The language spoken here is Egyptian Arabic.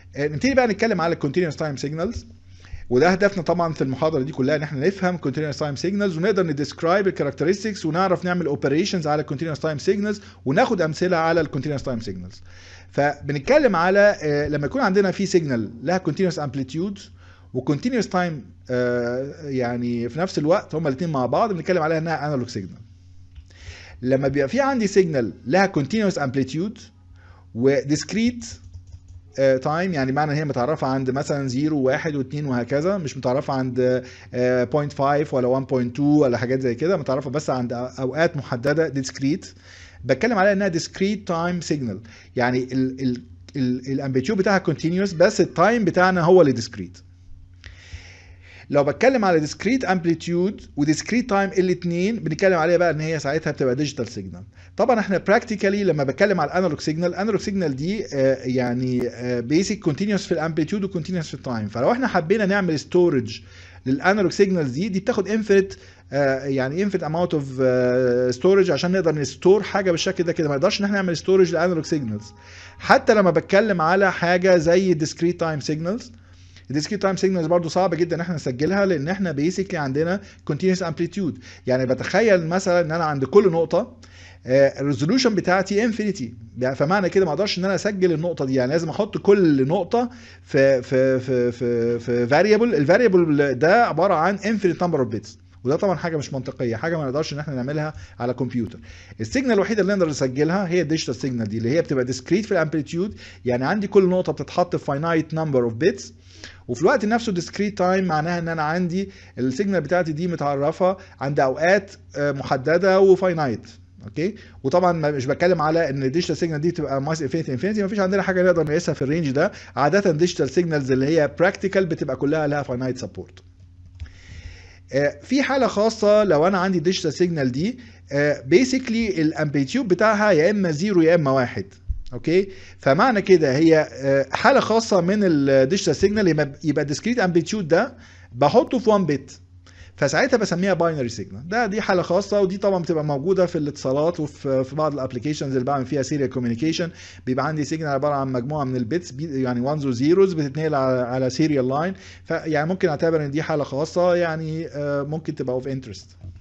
نبتدي بقى نتكلم على الكونتينوس تايم سيجنالز وده هدفنا طبعا في المحاضره دي كلها ان احنا نفهم continuous time signals ونقدر نديسكرايب الكاركترستكس ونعرف نعمل اوبريشنز على continuous time signals وناخد امثله على continuous time signals فبنتكلم على لما يكون عندنا في سيجنال لها continuous amplitude وكونتينوس تايم يعني في نفس الوقت هما الاثنين مع بعض بنتكلم عليها انها انالوج سيجنال لما بيبقى في عندي سيجنال لها كونتينوس امبليتيود وديسكريت تايم يعني معنى ان هي متعرفه عند مثلا 0 1 و2 وهكذا مش متعرفه عند 0.5 ولا 1.2 ولا حاجات زي كده متعرفه بس عند اوقات محدده ديسكريت بتكلم عليها انها ديسكريت تايم سيجنال يعني الامبليتيود بتاعها كونتينوس بس التايم بتاعنا هو اللي ديسكريت لو بتكلم على ديسكريت امبليتيود وديسكريت تايم الاثنين بنتكلم عليها بقى ان هي ساعتها بتبقى ديجيتال سيجنال طبعا احنا براكتيكالي لما بتكلم على الانالوج سيجنال الانالوج سيجنال دي آه يعني بيسك كونتينوس في الامبليتيود وكونتينوس في التايم فلو احنا حبينا نعمل ستورج للانالوج سيجنالز دي دي بتاخد انفينيت آه يعني انفينيت اماونت اوف ستورج عشان نقدر نستور حاجه بالشكل ده كده ما نقدرش ان احنا نعمل ستورج لانالوج سيجنالز حتى لما بتكلم على حاجه زي ديسكريت تايم سيجنالز الديسكريت تايم سيجنالز برضه صعب جدا ان احنا نسجلها لان احنا بيسكلي عندنا كونتينوس امبليتيود يعني بتخيل مثلا ان انا عند كل نقطه الريزولوشن بتاعتي انفينيتي فمعنى كده ما اقدرش ان انا اسجل النقطه دي يعني لازم احط كل نقطه في في في في في فاريبل الفاريبل ده عباره عن انفينيت نمبر اوف بيتس وده طبعا حاجه مش منطقيه حاجه ما نقدرش ان احنا نعملها على كمبيوتر السيجنال الوحيده اللي نقدر نسجلها هي الديجيتال سيجنال دي اللي هي بتبقى ديسكريت في الامبليتيود يعني عندي كل نقطه بتتحط في فاينايت نمبر اوف بيتس وفي الوقت نفسه ديسكريت تايم معناها ان انا عندي السيجنال بتاعتي دي متعرفه عند اوقات محدده وفاينايت اوكي وطبعا مش بتكلم على ان الديجيتال سيجنال دي تبقى مايس انفينيتي انفينيتي مفيش عندنا حاجه نقدر نقيسها في الرينج ده عاده ديجيتال سيجنالز اللي هي براكتيكال بتبقى كلها لها فاينايت سبورت في حاله خاصه لو انا عندي ديجيتال سيجنال دي بيسكلي الامبليتيود بتاعها يا اما زيرو يا اما واحد اوكي فمعنى كده هي حاله خاصه من الديجيتال سيجنال يبقى الديسكريت امبليتيود ده بحطه في 1 بت فساعتها بسميها باينري سيجنال ده دي حاله خاصه ودي طبعا بتبقى موجوده في الاتصالات وفي في بعض الابلكيشنز اللي بعمل فيها سيريال كوميونيكيشن بيبقى عندي سيجنال عباره عن مجموعه من البيتس يعني 1 وزيروز بتتنقل على على سيريال لاين فيعني ممكن اعتبر ان دي حاله خاصه يعني ممكن تبقى اوف انترست